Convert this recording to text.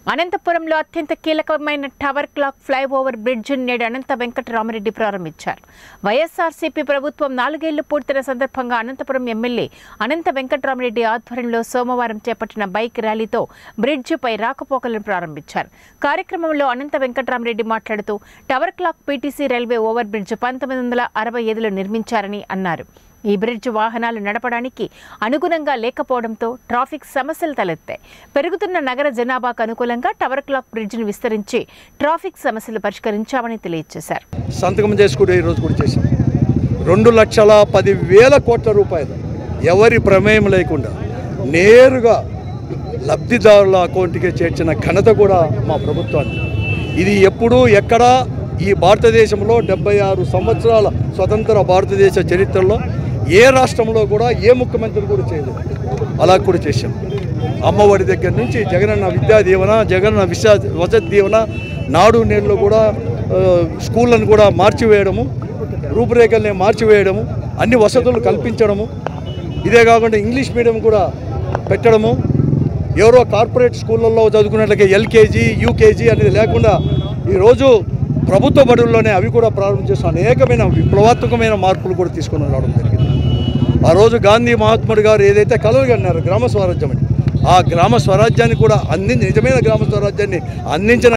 అనంతపురంలో అత్యంత కీలకమైన టవర్ క్లాక్ ఫ్లైఓవర్ బ్రిడ్జ్ నేడు అనంత వెంకటరామరెడ్డి ప్రారంభించారు వైఎస్ఆర్సీపీ ప్రభుత్వం నాలుగేళ్లు పూర్తయిన సందర్భంగా అనంతపురం ఎమ్మెల్యే అనంత వెంకటరామరెడ్డి ఆధ్వర్యంలో సోమవారం చేపట్టిన బైక్ ర్యాలీతో బ్రిడ్జిపై రాకపోకలను ప్రారంభించారు కార్యక్రమంలో అనంత వెంకటరామరెడ్డి మాట్లాడుతూ tower clock PTC railway over bridge పంతొమ్మిది వందల అరవై ఐదులో నిర్మించారని అన్నారు ఈ బ్రిడ్జ్ వాహనాలు నడపడానికి అనుగుణంగా లేకపోవడంతో ట్రాఫిక్ సమస్యలు తలెత్తాయి పెరుగుతున్న నగర జనాభాకు అనుకూలంగా టవర్ క్లాక్ బ్రిడ్జిని విస్తరించి ట్రాఫిక్ సమస్యలు పరిష్కరించామని తెలియజేశారు సంతకం చేసి కూడా ఈరోజు కూడా చేశాం రెండు లక్షల పది వేల కోట్ల రూపాయలు ఎవరి ప్రమేయం లేకుండా నేరుగా లబ్ధిదారుల అకౌంట్కి చేర్చిన ఘనత కూడా మా ప్రభుత్వాన్ని ఇది ఎప్పుడూ ఎక్కడా ఈ భారతదేశంలో డెబ్బై ఆరు సంవత్సరాల స్వతంత్ర భారతదేశ చరిత్రలో ఏ రాష్ట్రంలో కూడా ఏ ముఖ్యమంత్రి కూడా చేయలేదు అలా కూడా చేశాం అమ్మఒడి దగ్గర నుంచి జగనన్న విద్యా దీవెన జగనన్న విశ్వా వసతి దీవెన నాడు నేడులో కూడా ఆ, స్కూళ్ళను కూడా మార్చివేయడము రూపురేఖల్ని మార్చివేయడము అన్ని వసతులు కల్పించడము ఇదే కాకుండా ఇంగ్లీష్ మీడియం కూడా పెట్టడము ఎవరో కార్పొరేట్ స్కూళ్ళల్లో చదువుకున్నట్లయితే ఎల్కేజీ యూకేజీ అనేది లేకుండా ఈరోజు ప్రభుత్వ బడుల్లోనే అవి కూడా ప్రారంభం చేసిన అనేకమైన విప్లవాత్మకమైన మార్పులు కూడా తీసుకొని రావడం జరిగింది ఆ రోజు గాంధీ మహాత్ముడు గారు ఏదైతే కలలు కన్నారు గ్రామ స్వరాజ్యం అని ఆ గ్రామ స్వరాజ్యాన్ని కూడా అంది నిజమైన గ్రామ స్వరాజ్యాన్ని అందించిన